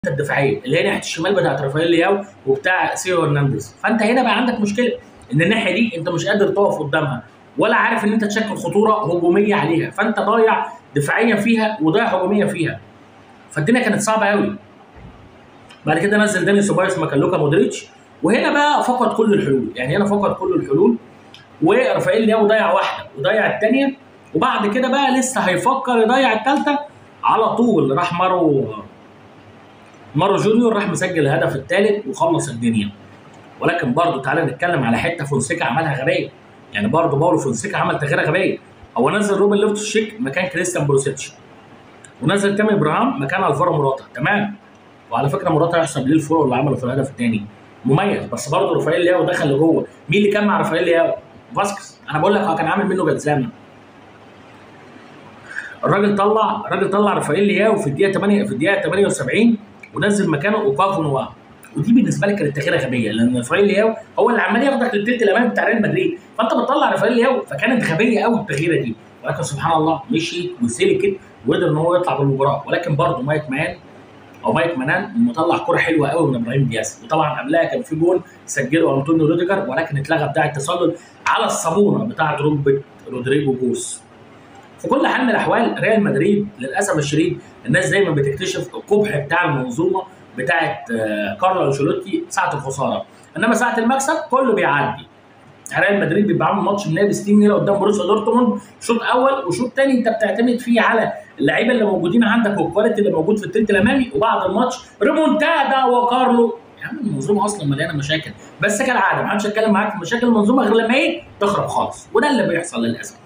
الدفاعيه اللي هي ناحيه الشمال بتاعت رافائيل لياو وبتاع سيو هرنانديز فانت هنا بقى عندك مشكله ان الناحيه دي انت مش قادر تقف قدامها ولا عارف ان انت تشكل خطوره هجوميه عليها فانت ضايع دفاعيا فيها وضايع هجوميا فيها فالدنيا كانت صعبه قوي بعد كده نزل داني سوبايوس مكان لوكا مودريتش وهنا بقى فقد كل الحلول يعني هنا فقد كل الحلول ورافائيل لياو ضيع واحده وضيع الثانيه وبعد كده بقى لسه هيفكر يضيع الثالثه على طول راح مارو مارو جونيور راح مسجل الهدف الثالث وخلص الدنيا ولكن برضه تعالى نتكلم على حته فونسيكا عملها غبيه يعني برضه باولو فونسيكا عمل تغييره غبيه هو نزل روبن لوفتوس شيك مكان كريستيان بروسيتش ونزل تامي ابراهام مكان الفارو موراتا تمام وعلى فكره موراتا يحسب ليه الفرق اللي عمله في الهدف الثاني مميز بس برضه رافائيل لياو دخل لجوه مين اللي كان مع رافائيل لياو؟ فاسكس انا بقول لك هو كان عامل منه جزامه الراجل طلع الراجل طلع رافائيل لياو في الدقيقه 8 في الدقيقه 78 ونزل مكانه اوكافو نوا ودي بالنسبه لي كانت تغييره غبيه لان رافائيل لياو هو اللي عمال ياخدك للتلت الامامي بتاع ريال مدريد فانت بتطلع رافائيل لياو فكانت غبيه قوي التغييره دي ولكن سبحان الله مشي وسلكت وقدر ان هو يطلع بالمباراه ولكن برضه مايك مان او مايك منان مطلع كوره حلوه قوي من ابراهيم دياز وطبعا قبلها كان في جول سجله انطونيو روديجر ولكن اتلغى بتاع التسلل على الصابونه بتاعه ركبه رودريجو جوس في كل حال من الاحوال ريال مدريد للاسف الشديد الناس دايما بتكتشف القبح بتاع المنظومه بتاعه كارلو انشيلوتي ساعه الخساره انما ساعه المكسب كله بيعدي ريال مدريد بيبقى عامل ماتش من نادي 60 نيله قدام بروسيا دورتموند شوط اول وشوط ثاني انت بتعتمد فيه على اللعيبه اللي موجودين عندك والكواليتي اللي موجود في الثلث الامامي وبعد الماتش ريمونتادا وكارلو يا عم المنظومه اصلا مليانه مشاكل بس كالعاده ما حدش هيتكلم معاك في مشاكل المنظومه غير لما ايه تخرب خالص وده اللي بيحصل للاسف